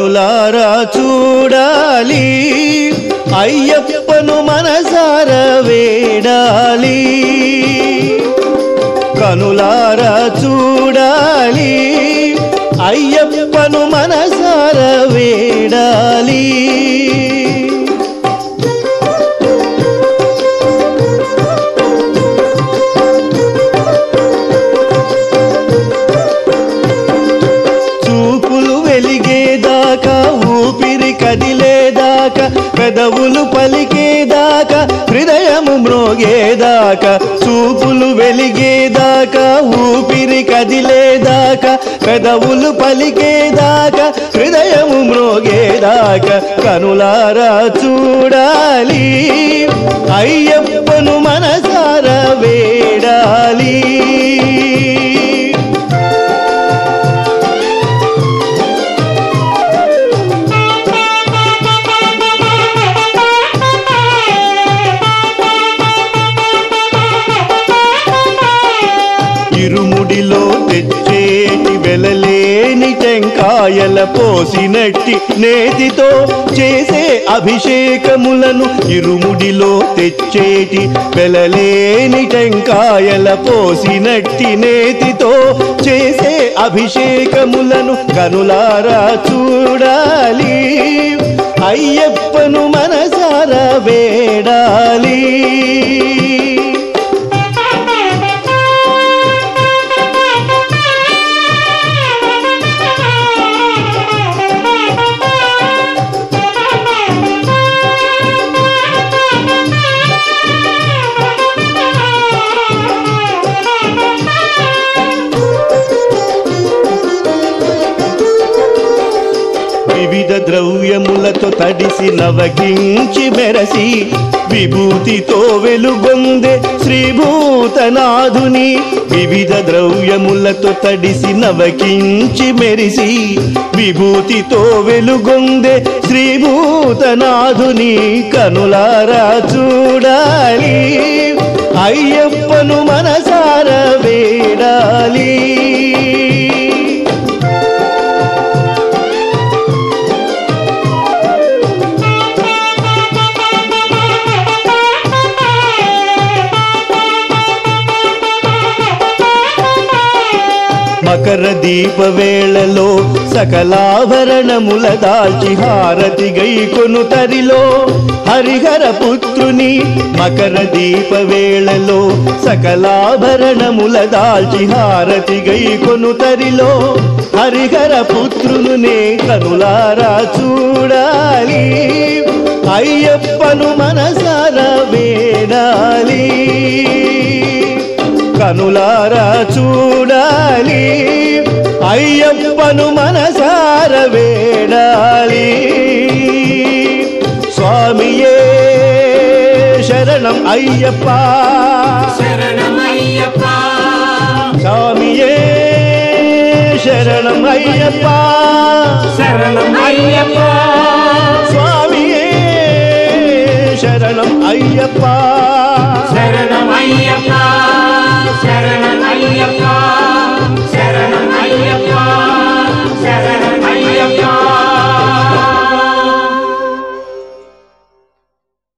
కనులారా చూడాలి అయ్యప్పను మనసార వేడాలి కనులారా చూడాలి అయ్యప్పను మనసార వేడాలి చూపులు వెలిగేదాకా ఊపిరి కదిలేదాకా పెదవులు పలికేదాకా హృదయము మ్రోగేదాకా చూపులు వెలిగేదాకా ఊపిరి కదిలేదాకా పెదవులు పలికేదాకా హృదయము మ్రోగేదాకా కనులారా చూడాలి అయ్యప్పను మనసారా వేడాలి ఇరుముడిలో తెచ్చేటి వెలలేని టెంకాయల పోసినట్టి నేతితో చేసే అభిషేకములను ఇరుముడిలో తెచ్చేటి వెలలేని టెంకాయల పోసినట్టి నేతితో చేసే అభిషేకములను కనులారా చూడాలి అయ్యప్పను మనసారా వేడాలి వివిధ ద్రవ్యములతో తడిసి నవగించి మెరసి విభూతితో వెలుగొందే శ్రీభూతనాథుని వివిధ ద్రవ్యములతో తడిసి నవకించి మెరిసి విభూతితో వెలుగొందే శ్రీభూతనాథుని కనులారా చూడాలి అయ్యప్పను మనసార వేడాలి మకర దీప వేళలో సకలాభరణముల దాల్చి హారతి గై కొను తరిలో హరిహర పుత్రుని మకర దీప వేళలో సకలాభరణముల దాల్చి హారతి గై కొను తరిలో హరిహర పుత్రునునే కనులారా చూడాలి అయ్యప్పను మనసార వేడాలి కనులారా చూడాలి అయ్యప్పను మనసార వేడాలి స్వామియే శరణం అయ్యప్ప శరణమయ్యప్ప స్వామియే శరణం అయ్యప్ప శరణమయ్యప్ప స్వామియే శరణం అయ్యప్ప శరణమయ్యప్ప